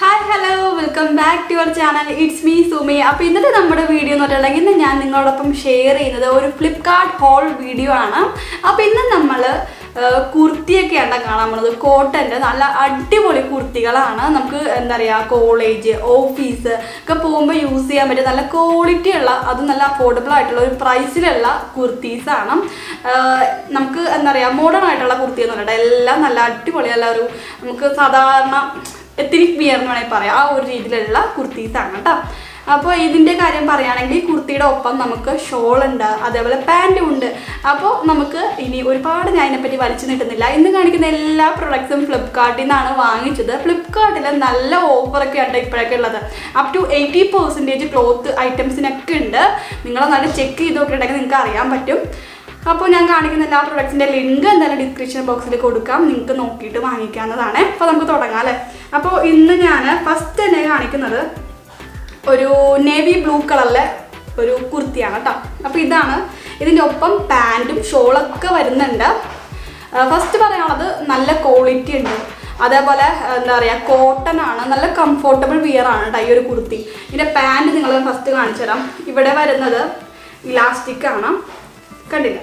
Hi hello welcome back to your channel it's me Sumi അപ്പോൾ ഇന്നത്തെ നമ്മുടെ വീഡിയോ എന്ന് പറഞ്ഞിട്ടുണ്ടെങ്കിൽ ഇന്ന് ഞാൻ നിങ്ങളോടൊപ്പം ഷെയർ ചെയ്യുന്നത് ഒരു ഫ്ലിപ്കാർട്ട് ഹോൾ വീഡിയോ ആണ് അപ്പോൾ ഇന്ന് നമ്മൾ കുർത്തിയൊക്കെയാണ് കാണാൻ പോകുന്നത് കോട്ടൻ്റെ നല്ല അടിപൊളി കുർത്തികളാണ് നമുക്ക് എന്താ പറയുക കോളേജ് ഓഫീസ് ഒക്കെ പോകുമ്പോൾ യൂസ് ചെയ്യാൻ പറ്റിയ നല്ല ക്വാളിറ്റി ഉള്ള അതും നല്ല അഫോർഡബിൾ ആയിട്ടുള്ള ഒരു പ്രൈസിലുള്ള കുർത്തീസാണ് നമുക്ക് എന്താ പറയുക മോഡേൺ ആയിട്ടുള്ള കുർത്തി എന്ന് പറഞ്ഞിട്ട് എല്ലാം നല്ല അടിപൊളി നല്ല ഒരു നമുക്ക് സാധാരണ എത്തിനിക് വിയർ എന്ന് വേണമെങ്കിൽ പറയാം ആ ഒരു രീതിയിലുള്ള കുർത്തീസാണ് കേട്ടോ അപ്പോൾ ഇതിൻ്റെ കാര്യം പറയുകയാണെങ്കിൽ കുർത്തിയുടെ ഒപ്പം നമുക്ക് ഷോൾ ഉണ്ട് അതേപോലെ പാൻറ്റും ഉണ്ട് അപ്പോൾ നമുക്ക് ഇനി ഒരുപാട് ഞാൻ ഇതിനെപ്പറ്റി വലിച്ചു നീട്ടുന്നില്ല ഇന്ന് കാണിക്കുന്ന എല്ലാ പ്രൊഡക്ട്സും ഫ്ലിപ്കാർട്ടിൽ നിന്നാണ് വാങ്ങിച്ചത് ഫ്ലിപ്കാർട്ടിൽ നല്ല ഓഫറൊക്കെ ഉണ്ട് ഇപ്പോഴൊക്കെ ഉള്ളത് up to eighty percentage cloth ഐറ്റംസിനൊക്കെ ഉണ്ട് നിങ്ങൾ നല്ല ചെക്ക് ചെയ്ത് നോക്കിയിട്ടുണ്ടെങ്കിൽ നിങ്ങൾക്ക് അറിയാൻ പറ്റും അപ്പോൾ ഞാൻ കാണിക്കുന്ന എല്ലാ പ്രൊഡക്ട്സിൻ്റെ ലിങ്ക് എന്തായാലും ഡിസ്ക്രിപ്ഷൻ ബോക്സിൽ കൊടുക്കാം നിങ്ങൾക്ക് നോക്കിയിട്ട് വാങ്ങിക്കാവുന്നതാണ് അപ്പോൾ നമുക്ക് തുടങ്ങാം അല്ലേ അപ്പോൾ ഇന്ന് ഞാൻ ഫസ്റ്റ് തന്നെ കാണിക്കുന്നത് ഒരു നേവി ബ്ലൂ കളറിലെ ഒരു കുർത്തിയാണ് കേട്ടോ അപ്പോൾ ഇതാണ് ഇതിൻ്റെ ഒപ്പം പാൻറ്റും ഷോളൊക്കെ വരുന്നുണ്ട് ഫസ്റ്റ് പറയാനുള്ളത് നല്ല ക്വാളിറ്റി ഉണ്ട് അതേപോലെ എന്താ പറയുക കോട്ടൺ ആണ് നല്ല കംഫോർട്ടബിൾ വിയർ ആണ് കേട്ടോ ഈ ഒരു കുർത്തി ഇതിൻ്റെ പാൻറ് നിങ്ങൾ ഫസ്റ്റ് കാണിച്ചു തരാം ഇവിടെ വരുന്നത് ഇലാസ്റ്റിക് ആണ് കണ്ടില്ല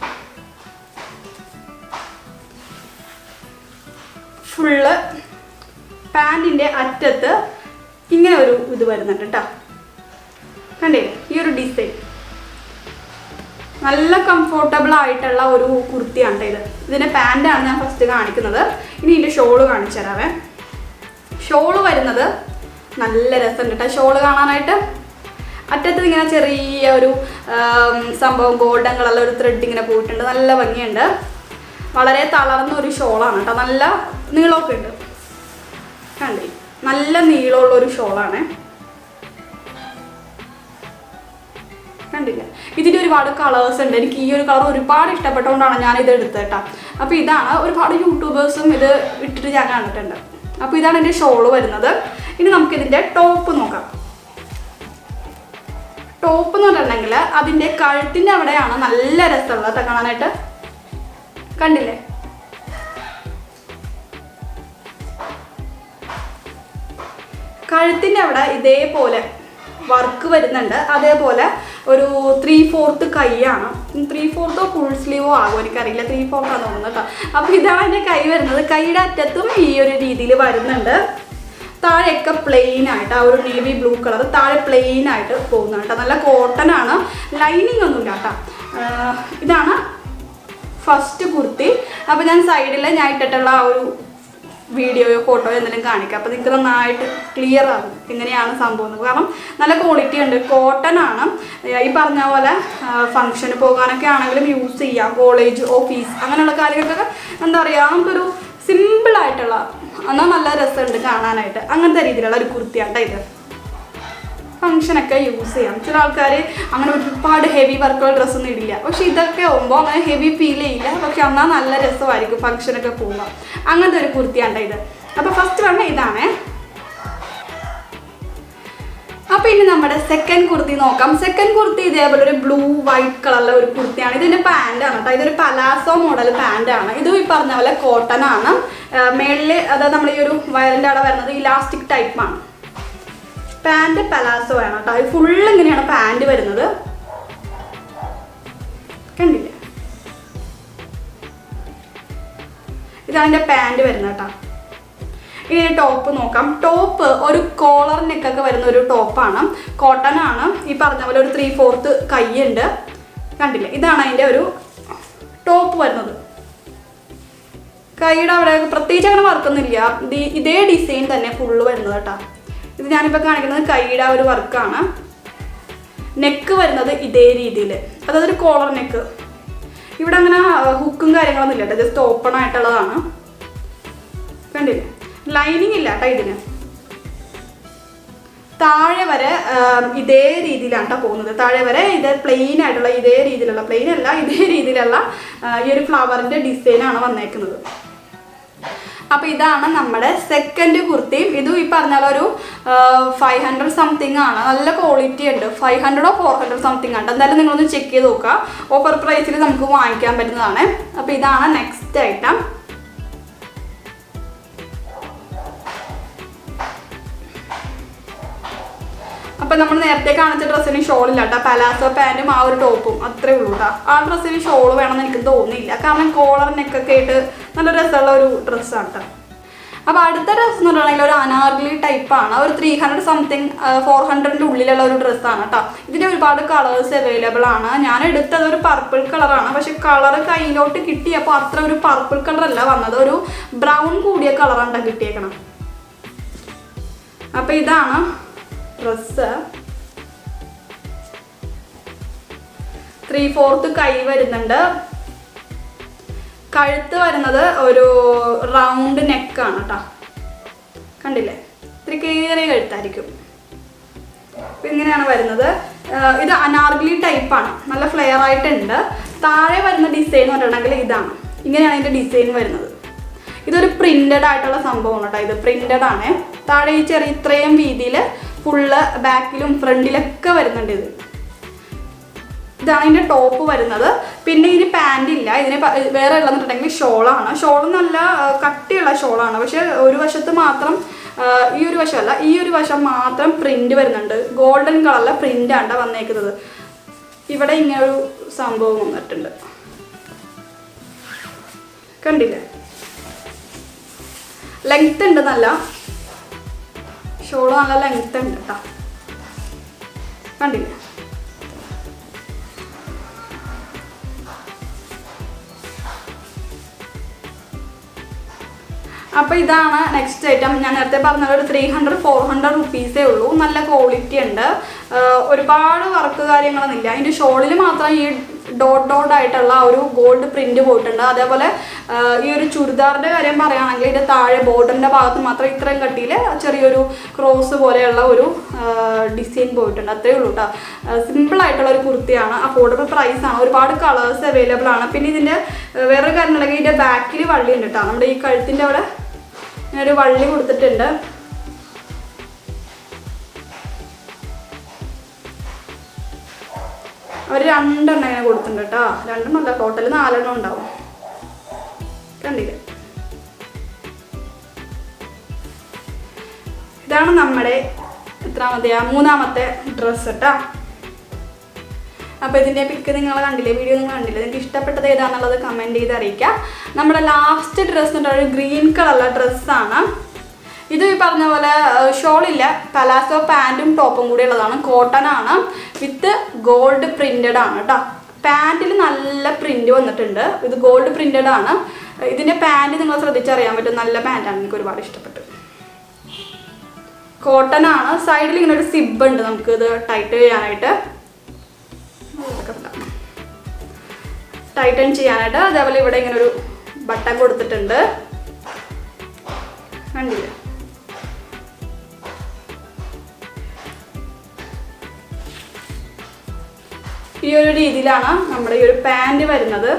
ഫുള്ള് പാൻറ്റിൻ്റെ അറ്റത്ത് ഇങ്ങനെ ഒരു ഇത് വരുന്നുണ്ട് കേട്ടോ കണ്ടില്ലേ ഈ ഒരു ഡിസൈൻ നല്ല കംഫോർട്ടബിൾ ആയിട്ടുള്ള ഒരു കുർത്തിയാണ് ഇത് ഇതിൻ്റെ പാൻറ്റാണ് ഞാൻ ഫസ്റ്റ് കാണിക്കുന്നത് ഇനി ഇതിൻ്റെ ഷോള് കാണിച്ചു തരാവേ ഷോള് വരുന്നത് നല്ല രസമുണ്ട് കേട്ടോ ഷോള് കാണാനായിട്ട് അറ്റത്ത് ഇങ്ങനെ ചെറിയ ഒരു ആം, സംഭവം ഗോൾഡൻ കളറിലെ ഒരു ത്രെഡ് ഇങ്ങനെ പോയിട്ടുണ്ട് നല്ല ഭംഗിയുണ്ട് വളരെ തളർന്ന ഒരു ഷോളാണ് കേട്ടോ നല്ല നീളമൊക്കെ ഉണ്ട് കണ്ടേ നല്ല നീളമുള്ള ഒരു ഷോളാണ് കണ്ടില്ല ഇതിൻ്റെ ഒരുപാട് കളേഴ്സ് ഉണ്ട് എനിക്ക് ഈ ഒരു കളർ ഒരുപാട് ഇഷ്ടപ്പെട്ടുകൊണ്ടാണ് ഞാൻ ഇത് എടുത്തത് കേട്ടോ അപ്പോൾ ഇതാണ് ഒരുപാട് യൂട്യൂബേഴ്സും ഇത് ഇട്ടിട്ട് ഞാൻ കണ്ടിട്ടുണ്ട് അപ്പോൾ ഇതാണ് എൻ്റെ ഷോള് വരുന്നത് ഇനി നമുക്കിതിൻ്റെ ടോപ്പ് നോക്കാം ടോപ്പ് എന്ന് പറഞ്ഞിട്ടുണ്ടെങ്കിൽ അതിൻ്റെ കഴുത്തിൻ്റെ അവിടെയാണ് നല്ല രസമുള്ളത് കേട്ടോ കാണാനായിട്ട് കണ്ടില്ലേ കഴുത്തിൻ്റെ അവിടെ ഇതേപോലെ വർക്ക് വരുന്നുണ്ട് അതേപോലെ ഒരു ത്രീ ഫോർത്ത് കൈയാണ് ത്രീ ഫോർത്തോ ഫുൾ സ്ലീവോ ആകും എനിക്കറിയില്ല ത്രീ ഫോർത്താന്ന് തോന്നുന്നു കേട്ടോ അപ്പോൾ ഇതാണ് എൻ്റെ കൈ വരുന്നത് കൈയുടെ അറ്റത്തും ഈ ഒരു രീതിയിൽ വരുന്നുണ്ട് താഴെയൊക്കെ പ്ലെയിൻ ആയിട്ട് ആ ഒരു നേവി ബ്ലൂ കളർ താഴെ പ്ലെയിൻ ആയിട്ട് പോകുന്നത് കേട്ടോ നല്ല കോട്ടൺ ആണ് ലൈനിങ് ഒന്നുമില്ല കേട്ടോ ആഹ് ഇതാണ് ഫസ്റ്റ് കുർത്തി അപ്പോൾ ഞാൻ സൈഡിൽ ഞാൻ ഇട്ടിട്ടുള്ള ആ ഒരു വീഡിയോയോ ഫോട്ടോയോ എന്തെങ്കിലും കാണിക്കാം അപ്പോൾ നിങ്ങൾക്ക് നന്നായിട്ട് ക്ലിയർ ആകും എങ്ങനെയാണ് സംഭവം എന്ന്. കാരണം നല്ല ക്വാളിറ്റി ഉണ്ട് കോട്ടൺ ആണ് ഏർ ഈ പറഞ്ഞ പോലെ ഫംഗ്ഷന് പോകാനൊക്കെ ആണെങ്കിലും യൂസ് ചെയ്യാം കോളേജ് ഓഫീസ് അങ്ങനെയുള്ള കാര്യങ്ങൾക്കൊക്കെ എന്താ പറയുക നമുക്കൊരു സിമ്പിൾ ആയിട്ടുള്ള എന്നാൽ നല്ല രസമുണ്ട് കാണാനായിട്ട് അങ്ങനത്തെ രീതിയിലുള്ള ഒരു കുർത്തിയാണ് ഇത് ഫംഗ്ഷനൊക്കെ യൂസ് ചെയ്യാം ചില ആൾക്കാർ അങ്ങനെ ഒരുപാട് ഹെവി വർക്കുള്ള ഡ്രസ്സൊന്നും ഇടില്ല പക്ഷെ ഇതൊക്കെ ആകുമ്പോൾ അങ്ങനെ ഹെവി ഫീൽ ചെയ്യില്ല പക്ഷെ എന്നാൽ നല്ല രസമായിരിക്കും ഫംഗ്ഷനൊക്കെ പോകുമ്പോൾ അങ്ങനത്തെ ഒരു കുർത്തിയാണ് ഇത് അപ്പോൾ ഫസ്റ്റ് വണ്ണ ഇതാണ് അപ്പോൾ ഇനി നമ്മുടെ സെക്കൻഡ് കുർത്തി നോക്കാം സെക്കൻഡ് കുർത്തി ഇതേപോലെ ഒരു ബ്ലൂ വൈറ്റ് കളറിലെ ഒരു കുർത്തിയാണ് ഇതിൻ്റെ പാൻ്റാണ് കേട്ടോ ഇതൊരു പലാസോ മോഡൽ പാൻ്റാണ് ഇതും ഈ പറഞ്ഞ പോലെ കോട്ടൺ ആണ് മേളിൽ അതായത് നമ്മൾ ഈ ഒരു വയറിൻ്റെ അവിടെ വരുന്നത് ഇലാസ്റ്റിക് ടൈപ്പാണ് പാൻറ് പലാസോ ആണ് കേട്ടോ ഇത് ഫുള്ള് ഇങ്ങനെയാണ് പാൻറ് വരുന്നത് കണ്ടില്ലേ ഇതാണ് എൻ്റെ പാൻറ് വരുന്നത് കേട്ടോ ഇനി ടോപ്പ് നോക്കാം ടോപ്പ് ഒരു കോളർ നെക്കൊക്കെ വരുന്ന ഒരു ടോപ്പാണ് കോട്ടൺ ആണ് ഈ പറഞ്ഞ പോലെ ഒരു ത്രീ ഫോർത്ത് കൈയുണ്ട് കണ്ടില്ലേ ഇതാണ് അതിൻ്റെ ഒരു ടോപ്പ് വരുന്നത് കൈയുടെ അവിടെ പ്രത്യേകിച്ച് അങ്ങനെ വർക്കൊന്നുമില്ല ഇത് ഇതേ ഡിസൈൻ തന്നെ ഫുള്ള് വരുന്നത് കേട്ടോ ഇത് ഞാനിപ്പോൾ കാണിക്കുന്നത് കൈയുടെ ആ ഒരു വർക്കാണ് നെക്ക് വരുന്നത് ഇതേ രീതിയിൽ അതായത് ഒരു കോളർ നെക്ക് ഇവിടെ അങ്ങനെ ഹുക്കും കാര്യങ്ങളൊന്നും ഇല്ല കേട്ടോ ജസ്റ്റ് ഓപ്പൺ ആയിട്ടുള്ളതാണ് കണ്ടില്ലേ ലൈനിങ് ഇല്ല കേട്ടോ ഇതിന് താഴെ വരെ ആം, ഇതേ രീതിയിലാണ് കേട്ടോ പോകുന്നത് താഴെ വരെ ഇത് പ്ലെയിൻ ആയിട്ടുള്ള ഇതേ രീതിയിലുള്ള പ്ലെയിൻ അല്ല ഇതേ രീതിയിലുള്ള ആ, ഈ ഒരു ഫ്ലവറിൻ്റെ ഡിസൈനാണ് വന്നേക്കുന്നത് അപ്പോൾ ഇതാണ് നമ്മുടെ സെക്കൻഡ് കുർത്തിയും ഇതും ഈ പറഞ്ഞ പോലെ ഒരു ഫൈവ് ഹൺഡ്രഡ് സംതിങ് ആണ് നല്ല ക്വാളിറ്റി ഉണ്ട് ഫൈവ് ഹൺഡ്രഡോ ഫോർ ഹൺഡ്രഡ് സംതിങ് ആണ് എന്തായാലും നിങ്ങളൊന്ന് ചെക്ക് ചെയ്ത് നോക്കുക ഓഫർ പ്രൈസിൽ നമുക്ക് വാങ്ങിക്കാൻ പറ്റുന്നതാണ് അപ്പോൾ ഇതാണ് നെക്സ്റ്റ് ഐറ്റം അപ്പൊ നമ്മൾ നേരത്തെ കാണിച്ച ഡ്രസ്സിന് ഷോൾ ഇല്ല കേട്ടോ പലാസോ പാൻറ്റും ആ ഒരു ടോപ്പും അത്രേ ഉള്ളൂ കേട്ടോ ആ ഡ്രസ്സിന് ഷോൾ വേണമെന്ന് എനിക്ക് തോന്നിയില്ല കാരണം കോളർ നെക്കൊക്കെ ആയിട്ട് നല്ല രസമുള്ള ഒരു ഡ്രസ്സാണ് കേട്ടോ അപ്പോൾ അടുത്ത ഡ്രസ്സ് എന്ന് പറയുകയാണെങ്കിൽ ഒരു അനാർഗലി ടൈപ്പാണ് ഒരു ത്രീ ഹൺഡ്രഡ് സംതിങ് ഫോർ ഹൺഡ്രഡിൻ്റെ ഉള്ളിലുള്ള ഒരു ഡ്രസ്സാണ് കേട്ടോ ഇതിൻ്റെ ഒരുപാട് കളേഴ്സ് അവൈലബിൾ ആണ് ഞാൻ എടുത്തത് ഒരു പർപ്പിൾ കളറാണ് പക്ഷെ കളർ കയ്യിലോട്ട് കിട്ടിയപ്പോൾ അത്ര ഒരു പർപ്പിൾ കളറല്ല വന്നത് ഒരു ബ്രൗൺ കൂടിയ കളറാണ് കിട്ടിയേക്കണം അപ്പോൾ ഇതാണ് ഡ്രസ്സ് ത്രീ ഫോർത്ത് കൈ വരുന്നുണ്ട് കഴുത്ത് വരുന്നത് ഒരു റൗണ്ട് നെക്കാണ് കേട്ടോ കണ്ടില്ലേ ഇത്തിരി കയറിയ കഴുത്തായിരിക്കും അപ്പൊ ഇങ്ങനെയാണ് വരുന്നത് ആഹ് ഇത് അനാർഗലി ടൈപ്പാണ് നല്ല ഫ്ലെയർ ആയിട്ടുണ്ട് താഴെ വരുന്ന ഡിസൈൻ എന്ന് പറഞ്ഞിട്ടുണ്ടെങ്കിൽ ഇതാണ് ഇങ്ങനെയാണ് ഇതിൻ്റെ ഡിസൈൻ വരുന്നത് ഇതൊരു പ്രിന്റഡ് ആയിട്ടുള്ള സംഭവമാണ് കേട്ടോ ഇത് പ്രിന്റഡ് ആണ് താഴെ ഈ ചെറിയ ഇത്രയും വീതിയിൽ ഫുള്ള് ബാക്കിലും ഫ്രണ്ടിലൊക്കെ വരുന്നുണ്ട് ഇത് ഇതാണ് ഇതിന്റെ ടോപ്പ് വരുന്നത് പിന്നെ ഇതിന് പാൻറ് ഇല്ല ഇതിന് പ- വേറെ ഉള്ളതെന്നുണ്ടെങ്കിൽ ഷോളാണ് ഷോൾ നല്ല ആ, കട്ടിയുള്ള ഷോളാണ് പക്ഷെ ഒരു വശത്ത് മാത്രം ആ, ഈ ഒരു വശമല്ല ഈ ഒരു വശം മാത്രം പ്രിന്റ് വരുന്നുണ്ട് ഗോൾഡൻ കളറിലെ പ്രിന്റ് ആണ് വന്നേക്കുന്നത് ഇവിടെ ഇങ്ങനെ ഒരു സംഭവം വന്നിട്ടുണ്ട് കണ്ടില്ലേ ലെങ്ത് ഉണ്ട് നല്ല ഷോള് നല്ല ലെങ്ത് ഉണ്ട് കേട്ടോ കണ്ടില്ലേ അപ്പൊ ഇതാണ് നെക്സ്റ്റ് ഐറ്റം ഞാൻ നേരത്തെ പറഞ്ഞ ഒരു ത്രീ ഹൺഡ്രഡ് ഫോർ ഹൺഡ്രഡ് റുപ്പീസേ ഉള്ളൂ നല്ല ക്വാളിറ്റി ഉണ്ട് ആഹ് ഒരുപാട് വർക്ക് കാര്യങ്ങളൊന്നുമില്ല അതിന്റെ ഷോളിൽ മാത്രം ഈ ഡോട്ട് ഡോട്ട് ആയിട്ടുള്ള ആ ഒരു ഗോൾഡ് പ്രിന്റ് പോയിട്ടുണ്ട് അതേപോലെ ആഹ് ഈ ഒരു ചുരിദാറിന്റെ കാര്യം പറയുകയാണെങ്കിൽ ഇതിന്റെ താഴെ ബോർഡറിന്റെ ഭാഗത്ത് മാത്രം ഇത്രയും കട്ടിയിൽ ചെറിയൊരു ക്രോസ് പോലെയുള്ള ഒരു ഡിസൈൻ പോയിട്ടുണ്ട് അത്രേ ഉള്ളൂ കേട്ടോ സിമ്പിൾ ആയിട്ടുള്ള ഒരു കുർത്തിയാണ് അഫോർഡബിൾ പ്രൈസ് ആണ് ഒരുപാട് കളേഴ്സ് അവൈലബിൾ ആണ് പിന്നെ ഇതിന്റെ ആഹ് വേറൊരു കാര്യം ഉണ്ടെങ്കിൽ ഇതിന്റെ ബാക്കിൽ വള്ളി ഉണ്ട് കേട്ടോ നമ്മുടെ ഈ കഴുത്തിന്റെ അവിടെ ഇങ്ങനെ ഒരു വള്ളി കൊടുത്തിട്ടുണ്ട് അവർ രണ്ടെണ്ണം ഇങ്ങനെ കൊടുത്തിട്ടുണ്ട് കേട്ടോ രണ്ടെണ്ണം അല്ല ടോട്ടൽ നാലെണ്ണം ഉണ്ടാവും കണ്ടില്ലേ ഇതാണ് നമ്മുടെ എത്രാമത്തെയാ മൂന്നാമത്തെ ഡ്രസ്സ് കേട്ടോ അപ്പോൾ ഇതിൻ്റെ പിക്ക് നിങ്ങൾ കണ്ടില്ലേ വീഡിയോ നിങ്ങൾ കണ്ടില്ലേ നിങ്ങൾക്ക് ഇഷ്ടപ്പെട്ടത് ഏതാണെന്നുള്ളത് കമൻറ്റ് ചെയ്ത് അറിയിക്കുക നമ്മുടെ ലാസ്റ്റ് ഡ്രസ്സ് ഒരു ഗ്രീൻ കളറുള്ള ഡ്രസ്സാണ് ഇത് ഈ പറഞ്ഞ പോലെ ഷോളില്ല പലാസോ പാൻറ്റും ടോപ്പും കൂടി ഉള്ളതാണ് കോട്ടൺ ആണ് വിത്ത് ഗോൾഡ് പ്രിന്റഡ് ആണ് കേട്ടോ പാൻറ്റിൽ നല്ല പ്രിന്റ് വന്നിട്ടുണ്ട് ഇത് ഗോൾഡ് പ്രിന്റഡ് ആണ് ഇതിൻ്റെ പാൻറ് നിങ്ങൾ ശ്രദ്ധിച്ചറിയാൻ പറ്റും നല്ല പാൻറ്റാണ് എനിക്ക് ഒരുപാട് ഇഷ്ടപ്പെട്ടു കോട്ടൺ ആണ് സൈഡിൽ ഇങ്ങനെ ഒരു സിബ് ഉണ്ട് നമുക്ക് ഇത് ടൈറ്റ് ചെയ്യാനായിട്ട് ടൈറ്റൻ ചെയ്യാനായിട്ട് അതേപോലെ ഇവിടെ ഇങ്ങനെ ഒരു ബട്ടൺ കൊടുത്തിട്ടുണ്ട് കണ്ടില്ലേ ഈ ഒരു രീതിയിലാണ് നമ്മുടെ ഈ ഒരു പാൻറ് വരുന്നത്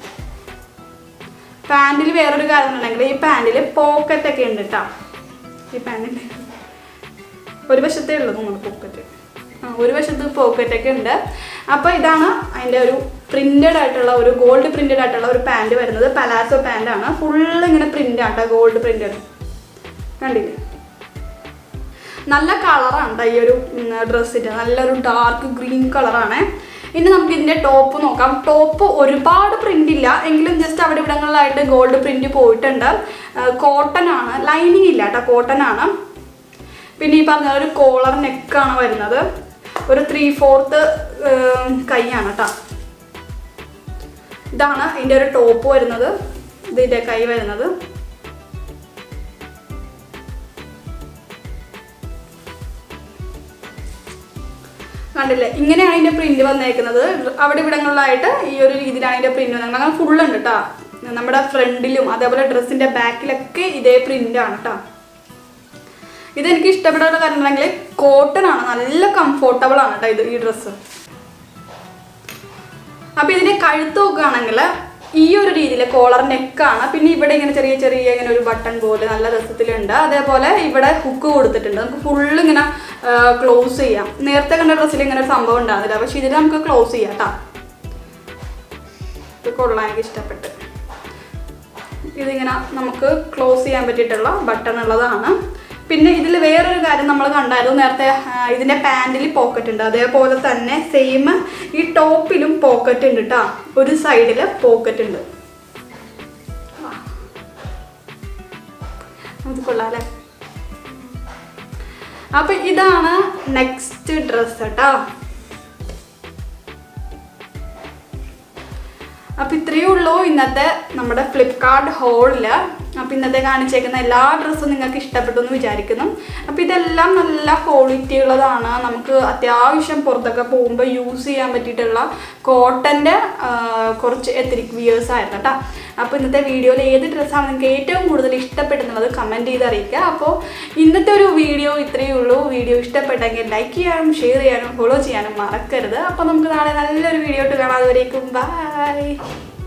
പാൻറ്റിൽ വേറൊരു കാര്യം ഉണ്ടെങ്കിൽ ഈ പാൻറ്റിൽ പോക്കറ്റ് ഒക്കെ ഉണ്ട് കേട്ടോ ഈ പാൻറ്റിൽ ഒരു വശത്തേ ഉള്ളൂ നമ്മുടെ പോക്കറ്റ് ആ ഒരു വശത്ത് പോക്കറ്റ് ഒക്കെ ഉണ്ട് അപ്പോൾ ഇതാണ് അതിൻ്റെ ഒരു പ്രിന്റഡ് ആയിട്ടുള്ള ഒരു ഗോൾഡ് പ്രിന്റഡ് ആയിട്ടുള്ള ഒരു പാൻറ് വരുന്നത് പലാസോ പാൻ്റ് ആണ് ഫുള്ള് ഇങ്ങനെ പ്രിന്റ് ആട്ടോ ഗോൾഡ് പ്രിന്റഡ് കണ്ടില്ലേ നല്ല കളറാണ് കേട്ടോ ഈ ഒരു ഡ്രസ്സിൻ്റെ നല്ലൊരു ഡാർക്ക് ഗ്രീൻ കളറാണ് ഇനി നമുക്ക് ഇതിൻ്റെ ടോപ്പ് നോക്കാം ടോപ്പ് ഒരുപാട് പ്രിന്റ് ഇല്ല എങ്കിലും ജസ്റ്റ് അവിടെ ഇവിടങ്ങളിലായിട്ട് ഗോൾഡ് പ്രിന്റ് പോയിട്ടുണ്ട് കോട്ടൺ ആണ് ലൈനിങ് ഇല്ല കേട്ടോ കോട്ടൺ ആണ് പിന്നെ ഈ പറഞ്ഞ ഒരു കോളർ നെക്കാണ് വരുന്നത് ഒരു ത്രീ ഫോർത്ത് കൈയാണ് കേട്ടോ ഇതാണ് ഇതിൻ്റെ ഒരു ടോപ്പ് വരുന്നത് ഇതിൻ്റെ കൈ വരുന്നത് കണ്ടില്ലേ ഇങ്ങനെയാണ് ഇതിന്റെ പ്രിന്റ് വന്നേക്കുന്നത് അവിടെ ഇവിടങ്ങളിലായിട്ട് ഈ ഒരു രീതിയിലാണ് ഇതിന്റെ പ്രിന്റ് വന്നത് അങ്ങനെ ഫുൾ ഉണ്ട് കേട്ടോ നമ്മുടെ ഫ്രണ്ടിലും അതേപോലെ ഡ്രസ്സിന്റെ ബാക്കിലൊക്കെ ഇതേ പ്രിന്റ് ആണ് കേട്ടോ ഇതെനിക്ക് ഇഷ്ടപ്പെടാനുള്ള കാരണം ഉണ്ടെങ്കിൽ കോട്ടൺ ആണ് നല്ല കംഫോർട്ടബിൾ ആണ് കേട്ടോ ഇത് ഈ ഡ്രസ്സ് അപ്പൊ ഇതിന്റെ കഴുത്ത് നോക്കുകയാണെങ്കിൽ ഈ ഒരു രീതിയിൽ കോളർ നെക്കാണ് പിന്നെ ഇവിടെ ഇങ്ങനെ ചെറിയ ചെറിയ ഇങ്ങനെ ഒരു ബട്ടൺ പോലെ നല്ല രസത്തിലുണ്ട് അതേപോലെ ഇവിടെ ഹുക്ക് കൊടുത്തിട്ടുണ്ട് നമുക്ക് ഫുള്ള് ഇങ്ങനെ ക്ലോസ് ചെയ്യാം നേരത്തെ കണ്ട ഡ്രസ്സിൽ ഇങ്ങനെ ഒരു സംഭവം ഉണ്ടാകുന്നില്ല പക്ഷെ ഇതിൽ നമുക്ക് ക്ലോസ് ചെയ്യാം കേട്ടോ ഇത് കൊള്ളാൻ എനിക്ക് ഇഷ്ടപ്പെട്ട് ഇതിങ്ങനെ നമുക്ക് ക്ലോസ് ചെയ്യാൻ പറ്റിയിട്ടുള്ള ബട്ടൺ ഉള്ളതാണ് പിന്നെ ഇതിൽ വേറൊരു കാര്യം നമ്മൾ കണ്ടായിരുന്നു നേരത്തെ ആ, ഇതിൻ്റെ പാൻറ്റിൽ പോക്കറ്റ് ഉണ്ട് അതേപോലെ തന്നെ സെയിം ഈ ടോപ്പിലും പോക്കറ്റ് ഉണ്ട് കേട്ടോ ഒരു സൈഡിൽ പോക്കറ്റ് ഉണ്ട് ഇത് കൊള്ളാല്ലേ അപ്പൊ ഇതാണ് നെക്സ്റ്റ് ഡ്രസ് കേട്ടോ അപ്പൊ ഇത്രയേ ഉള്ളൂ ഇന്നത്തെ നമ്മുടെ ഫ്ലിപ്കാർട്ട് ഹോളില് അപ്പൊ ഇന്നത്തെ കാണിച്ചേക്കുന്ന എല്ലാ ഡ്രസ്സും നിങ്ങൾക്ക് ഇഷ്ടപ്പെട്ടു എന്ന് വിചാരിക്കുന്നു അപ്പൊ ഇതെല്ലാം നല്ല ക്വാളിറ്റി ഉള്ളതാണ് നമുക്ക് അത്യാവശ്യം പുറത്തൊക്കെ പോകുമ്പോൾ യൂസ് ചെയ്യാൻ പറ്റിയിട്ടുള്ള കോട്ടന്റെ കുറച്ച് എത്തിരിക് വിയേഴ്സ് ആയിരുന്നു കേട്ടോ അപ്പോൾ ഇന്നത്തെ വീഡിയോയിൽ ഏത് ഡ്രസ്സാണ് നിങ്ങൾക്ക് ഏറ്റവും കൂടുതൽ ഇഷ്ടപ്പെട്ടെന്നുള്ളത് കമൻറ്റ് ചെയ്ത് അറിയിക്കുക അപ്പോൾ ഇന്നത്തെ ഒരു വീഡിയോ ഇത്രയേ ഉള്ളൂ വീഡിയോ ഇഷ്ടപ്പെട്ടെങ്കിൽ ലൈക്ക് ചെയ്യാനും ഷെയർ ചെയ്യാനും ഫോളോ ചെയ്യാനും മറക്കരുത് അപ്പോൾ നമുക്ക് നാളെ നല്ലൊരു വീഡിയോ ഇട്ട് കാണാം അതുവരേക്കും ബൈ